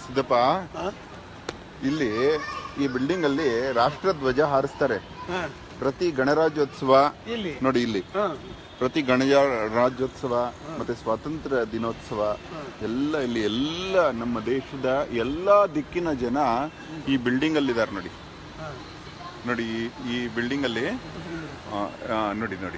ಸಿದ್ದಪ್ಪ ಹಾ? ಇಲ್ಲಿ ಈ ಬಿಲ್ಡಿಂಗ್ ಅಲ್ಲಿ ರಾಷ್ಟ್ರಧ್ವಜ ಹಾರಿಸ್ತಾರೆ ಹಾ. ಪ್ರತಿ ಗಣರಾಜ್ಯೋತ್ಸವ ಇಲ್ಲಿ ನೋಡಿ ಇಲ್ಲಿ ಹಾ. ಪ್ರತಿ ಗಣಜ ರಾಜ್ಯೋತ್ಸವ ಮತ್ತೆ ಸ್ವಾತಂತ್ರ್ಯ ದಿನೋತ್ಸವ ಎಲ್ಲ ಇಲ್ಲಿ ಎಲ್ಲ ನಮ್ಮ ದೇಶದ ಎಲ್ಲಾ ದಿಕ್ಕಿನ ಜನ ಈ ಬಿಲ್ಡಿಂಗ್ ಅಲ್ಲಿ ಇದಾರೆ ನೋಡಿ ಹಾ. ನೋಡಿ ಈ- ಈ ಬಿಲ್ಡಿಂಗ್ ಅಲ್ಲಿ ಆ, ಆ, ನೋಡಿ ನೋಡಿ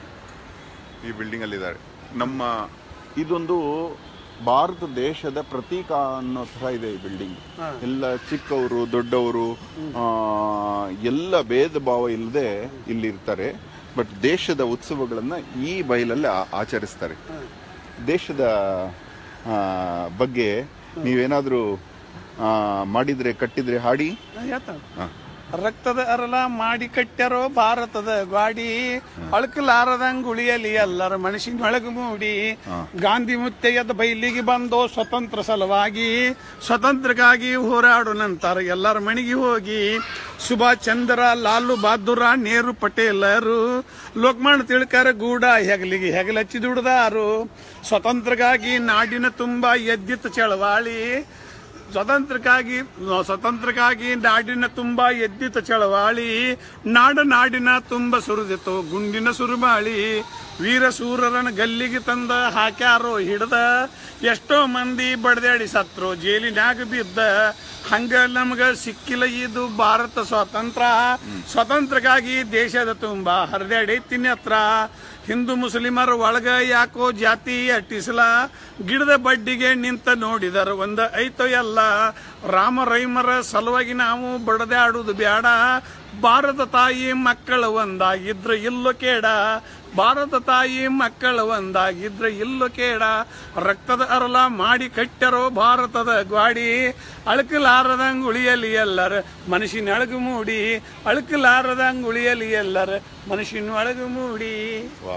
ಈ ಬಿಲ್ಡಿಂಗ್ ಅಲ್ಲಿ ಇದ್ದಾರೆ ನಮ್ಮ ಇದೊಂದು ಭಾರತ ದೇಶದ ಪ್ರತೀಕ ಅನ್ನೋ ತರ ಇದೆ ಈ ಬಿಲ್ಡಿಂಗ್ ಹಾ. ಎಲ್ಲ ಚಿಕ್ಕವರು ದೊಡ್ಡವರು ಆ, ಎಲ್ಲ ಭೇದ ಭಾವ ಇಲ್ಲದೆ ಇಲ್ಲಿ ಇರ್ತಾರೆ ಬಟ್ ದೇಶದ ಉತ್ಸವಗಳನ್ನ ಈ ಬಯಲಲ್ಲಿ ಆ- ಆಚರಿಸ್ತಾರೆ ಹಾ. ದೇಶದ ಆ, ಬಗ್ಗೆ ನೀವೇನಾದ್ರೂ ಆ, ಮಾಡಿದ್ರೆ ಕಟ್ಟಿದ್ರೆ ಹಾಡಿ ಹೇಳ್ತಾನೆ. ಹಾ. ರಕ್ತದ ಅರಲ ಮಾಡಿ ಕಟ್ಟ್ಯಾರೋ ಭಾರತದ ಗ್ವಾಡಿ ಅಳಕಲಾರದಂಗ್ ಉಳಿಯಲಿ ಎಲ್ಲರ ಮನಸ್ಸಿನೊಳಗೆ ಮೂಡಿ ಹಾ. ಗಾಂಧಿ ಮುತ್ತೆಯದ ಬೈಲಿಗೆ ಬಂದು ಸ್ವತಂತ್ರ ಸಲುವಾಗಿ ಸ್ವತಂತ್ರಕ್ಕಾಗಿ ಹೋರಾಡು ನಂತರ ಎಲ್ಲರ ಮನೆಗೆ ಹೋಗಿ ಸುಭಾಷ್ ಚಂದ್ರ ಲಾಲು ಬಹದ್ದೂರ ನೆಹರು ಪಟೇಲರು ಲೋಕಮಾನ್ಯ ತಿಳ್ಕರ ಗೂಡ ಹೆಗಲಿಗೆ ಹೆಗಲಚ್ಚಿ ದುಡ್ದಾರು ಸ್ವತಂತ್ರಕ್ಕಾಗಿ ನಾಡಿನ ತುಂಬ ಎದ್ದಿತ್ತು ಚಳವಾಳಿ ಸ್ವತಂತ್ರಕ್ಕಾಗಿ ಸ್ವತಂತ್ರಕ್ಕಾಗಿ ನಾಡಿನ ತುಂಬ ಎದ್ದಿತ ಚಳವಾಳಿ ನಾಡ ನಾಡಿನ ತುಂಬ ಸುರಿದಿತ್ತು ಗುಂಡಿನ ಸುರುಮಾಳಿ ವೀರ ಸೂರರನ ಗಲ್ಲಿಗೆ ತಂದ ಹಾಕ್ಯಾರೋ ಹಿಡ್ದ ಎಷ್ಟೋ ಮಂದಿ ಬಡ್ದಾಡಿ ಸತ್ರು ಜೈಲಿನ್ಯಾಗ ಬಿದ್ದ ಹಂಗ ನಮಗ ಸಿಕ್ಕಿಲ್ಲ ಇದು ಭಾರತ ಸ್ವಾತಂತ್ರ್ಯ ಸ್ವತಂತ್ರಕ್ಕಾಗಿ ದೇಶದ ತುಂಬ ಹರಿದಾಡೈತಿ ಹತ್ರ ಹಿಂದೂ ಮುಸ್ಲಿಮರ ಒಳಗ ಯಾಕೋ ಜಾತಿ ಅಟ್ಟಿಸಲ ಗಿಡದ ಬಡ್ಡಿಗೆ ನಿಂತ ನೋಡಿದರ ಒಂದ ಐತೋ ಎಲ್ಲ ರಾಮ ರೈಮರ ಸಲುವಾಗಿ ನಾವು ಬಡದಾಡುದು ಬ್ಯಾಡ ಭಾರತ ತಾಯಿ ಮಕ್ಕಳ ಒಂದಾಗಿದ್ರ ಇಲ್ಲೋ ಕೇಡ ಭಾರತ ತಾಯಿ ಮಕ್ಕಳ ಒಂದಾಗಿದ್ರ ಇಲ್ಲೋ ಕೇಡ ರಕ್ತದ ಅರಲ ಮಾಡಿ ಕಟ್ಟರೋ ಭಾರತದ ಗ್ವಾಡಿ ಅಳಕಲಾರದಂಗ್ ಉಳಿಯಲಿ ಎಲ್ಲರ ಮನಸ್ಸಿನೊಳಗು ಮೂಡಿ ಅಳಕಲಾರದಂಗ್ ಉಳಿಯಲಿ ಎಲ್ಲರ ಮನಸ್ಸಿನೊಳಗು ಮೂಡಿ ವಾ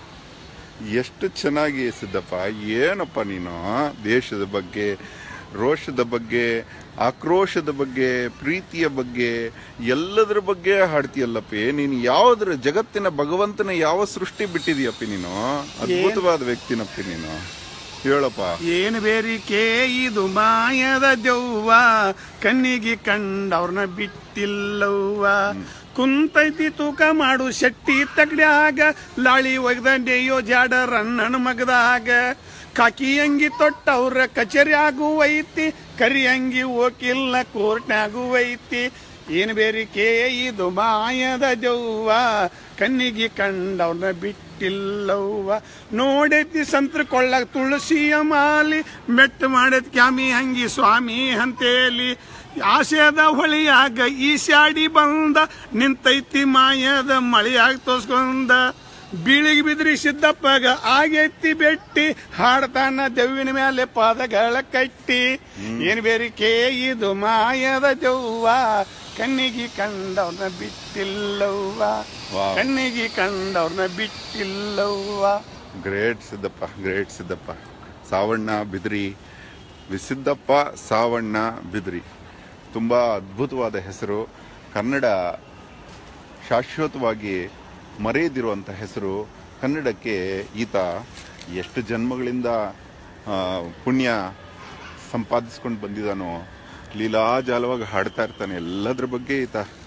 ಎಷ್ಟು ಚೆನ್ನಾಗಿ ಸಿದ್ದಪ್ಪ ಏನಪ್ಪ ನೀನು ದೇಶದ ಬಗ್ಗೆ ರೋಷದ ಬಗ್ಗೆ ಆಕ್ರೋಶದ ಬಗ್ಗೆ ಪ್ರೀತಿಯ ಬಗ್ಗೆ ಎಲ್ಲದರ ಬಗ್ಗೆ ಹಾಡ್ತೀಯಲ್ಲಪ್ಪಿ ನೀನು ಯಾವ್ದ್ರ ಜಗತ್ತಿನ ಭಗವಂತನ ಯಾವ ಸೃಷ್ಟಿ ಬಿಟ್ಟಿದೀಯಪ್ಪಿ ನೀನು ಅದ್ಭುತವಾದ ವ್ಯಕ್ತಿನಪ್ಪಿ ನೀನು ಹೇಳಪ್ಪ ಏನು ಬೇರಿಕೆ ಇದು ಮಾಯದ ದೆವ್ವ ಕಣ್ಣಿಗೆ ಕಂಡವ್ರನ್ನ ಬಿಟ್ಟಿಲ್ಲವ್ವ ಕುಂತೈತಿ ತೂಕ ಮಾಡು ಶಕ್ತಿ ತಗಡ್ಯಾಗ ಲಾಳಿ ಒಗ್ದಂಡೆಯೋ ಜಾಡ ರನ್ನಣ ಮಗದಾಗ ಕಾಕಿ ಅಂಗಿ ತೊಟ್ಟವ್ರ ಕಚೇರಿಯಾಗೂ ಐತಿ ಕರಿ ಅಂಗಿ ಓಕಿಲ್ಲ ಕೋರ್ಟ್ನಾಗೂ ಐತಿ ಏನು ಬೇರಿಕೆ ಇದು ಮಾಯದ ದೆವ್ವ ಕಣ್ಣಿಗೆ ಕಂಡವ್ರನ್ನ ಬಿಟ್ಟಿಲ್ಲವ್ವ ನೋಡೈತಿ ಸಂತ್ರ ಕೊಳ್ಳಕ್ ತುಳಸಿಯ ಮಾಲಿ ಮೆಟ್ಟ ಮಾಡೈತಿ ಕ್ಯಾಮಿ ಹಂಗಿ ಸ್ವಾಮಿ ಅಂತೇಲಿ ಆಸೆದ ಹೊಳಿಯಾಗ ಈಶಾಡಿ ಬಂದ ನಿಂತೈತಿ ಮಾಯದ ಮಳೆಯಾಗ ತೋಸ್ಕೊಂಡ ಬೀಳಿಗೆ ಬಿದ್ರಿ ಸಿದ್ದಪ್ಪಗ ಆಗೈತಿ ಬೆಟ್ಟಿ ಹಾಡ್ತಾನ ದೆವ್ವಿನ ಮೇಲೆ ಪಾದಗಳ ಕಟ್ಟಿ ಏನ್ ಬೇರಿಕೆ ಇದು ಮಾಯದ ದೆವ್ವ ಕಣ್ಣಿಗೆ ಕಂಡವ್ರನ್ನ ಬಿಟ್ಟಿಲ್ಲವ್ವ ವಾವ್. ಕಣ್ಣಿಗೆ ಕಂಡವ್ರನ್ನ ಬಿಟ್ಟಿಲ್ಲವ್ವ ಗ್ರೇಟ್ ಸಿದ್ದಪ್ಪ ಗ್ರೇಟ್ ಸಿದ್ದಪ್ಪ ಸಾವಣ್ಣ ಬಿದ್ರಿ ವಿಸಿದ್ದಪ್ಪ ಸಾವಣ್ಣ ಬಿದ್ರಿ ತುಂಬ ಅದ್ಭುತವಾದ ಹೆಸರು ಕನ್ನಡ ಶಾಶ್ವತವಾಗಿ ಮರೆಯದಿರುವಂಥ ಹೆಸರು ಕನ್ನಡಕ್ಕೆ ಈತ ಎಷ್ಟು ಜನ್ಮಗಳಿಂದ ಆ, ಪುಣ್ಯ ಸಂಪಾದಿಸ್ಕೊಂಡು ಬಂದಿದ್ದಾನೋ ಲೀಲಾಜಾಲವಾಗಿ ಹಾಡ್ತಾ ಇರ್ತಾನೆ ಎಲ್ಲದ್ರ ಬಗ್ಗೆ ಈತ